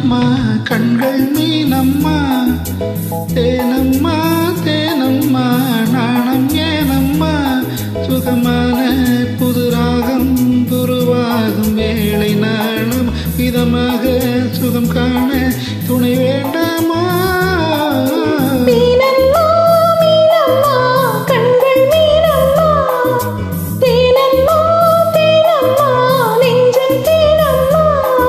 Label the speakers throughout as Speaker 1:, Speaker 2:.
Speaker 1: மீனம்மா கண்கள் மீனம்மா தேனம்மா தேனம்மா நாணம் ஏனம்மா சுகமான புது ராகம் துருவாகும் வேளை நாணம் விதமாக சுகம் காண துணை வேண்டாமா
Speaker 2: மீனம்மா மீனம்மா கண்கள் மீனம்மா தேனம்மா தேனம்மா நெஞ்சம் தேனம்மா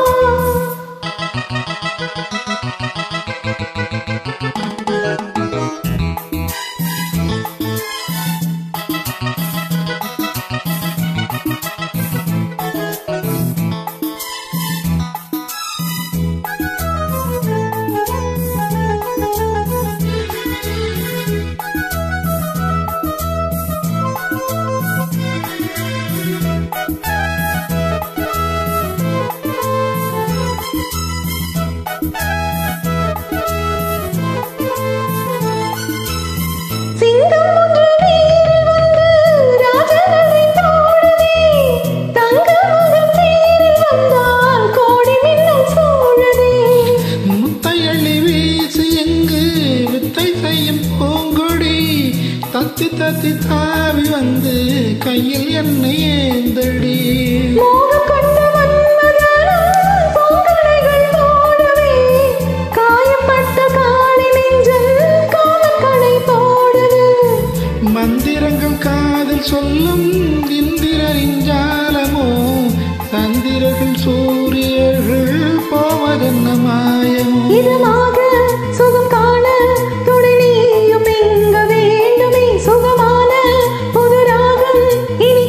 Speaker 2: சிங்கம் ஒன்று நீரில் வந்து ராஜனனை தோழனே தங்க மகன் தேரில் வந்தால் கோடி மின்னல் சூழதே
Speaker 1: முத்தையள்ளி வீசு எங்கு வித்தை செய்யும் பூங்கொடி தத்தி தத்தி தாவி வந்து கையில் என்னை ஏந்தடி
Speaker 2: மோகம் கொண்ட மன்மதனும் பூங்கடைகள் போடவே காயப்பட்ட காளி நெஞ்சம் காமக்கடை போடுது
Speaker 1: மந்திரங்கள் காதில் சொல்லும் இந்திரரின் ஜாலமோ சந்திரர்கள் சூரியர்கள் போவதென்ன மாயமோ
Speaker 2: இதமாக சுகம் காண துணை நீயும் எங்க வேண்டுமே சுகமான புது ராகம் இனி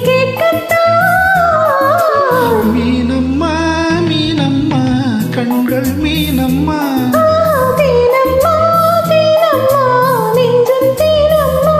Speaker 2: கேட்கத்தான்
Speaker 1: மீனம்மா மீனம்மா கண்கள் மீனம்மா
Speaker 2: தேனம்மா தேனம்மா நெஞ்சம் தேனம்மா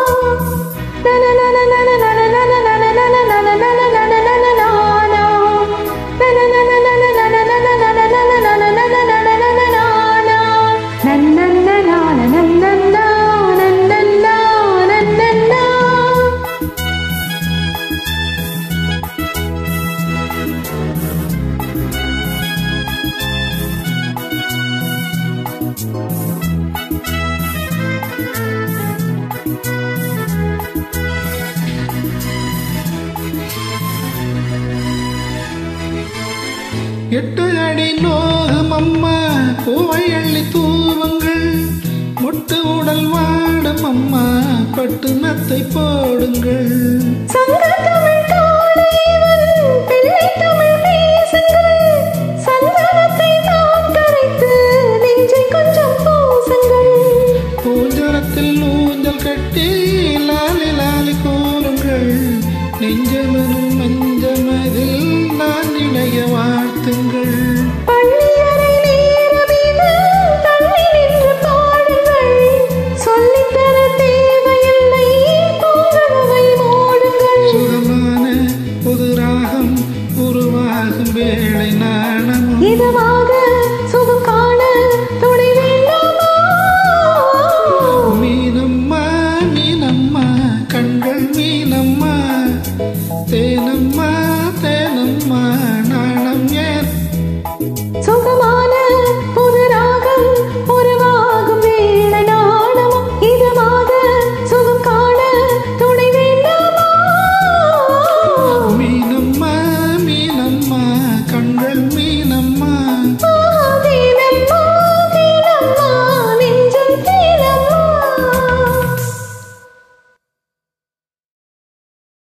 Speaker 1: எட்டு அடி நோகும் அம்மா பூவை அள்ளி தூவுங்கள் மொட்டு உடல் வாடும் அம்மா பட்டு மெத்தை போடுங்கள்
Speaker 2: சங்கத்தமிழ் காளைவன் பிள்ளை தமிழ் பேசுங்கள் சந்தனத்தை நாம் கரைத்து நெஞ்சை கொஞ்சம் பூசுங்கள்
Speaker 1: பூஞ்சரத்தில் ஊஞ்சல் கட்டி லாலி லாலி கூறுங்கள் நெஞ்சமனும் மஞ்சமதில் நான் இணைய வாழ்த்துங்கள்
Speaker 2: பள்ளியறை நேரமிது தள்ளி நின்று பாடுங்கள் சொல்லித்தர தேவையில்லை பூங்கனவை மூடுங்கள்
Speaker 1: சுகமான புது ராகம் உருவாகும் வேளை நாணமும்
Speaker 2: இதமாக சுகம் காண துணை வேண்டாமா
Speaker 1: மீனம்மா மீனம்மா கண்கள் மீனம்மா தேனம்மா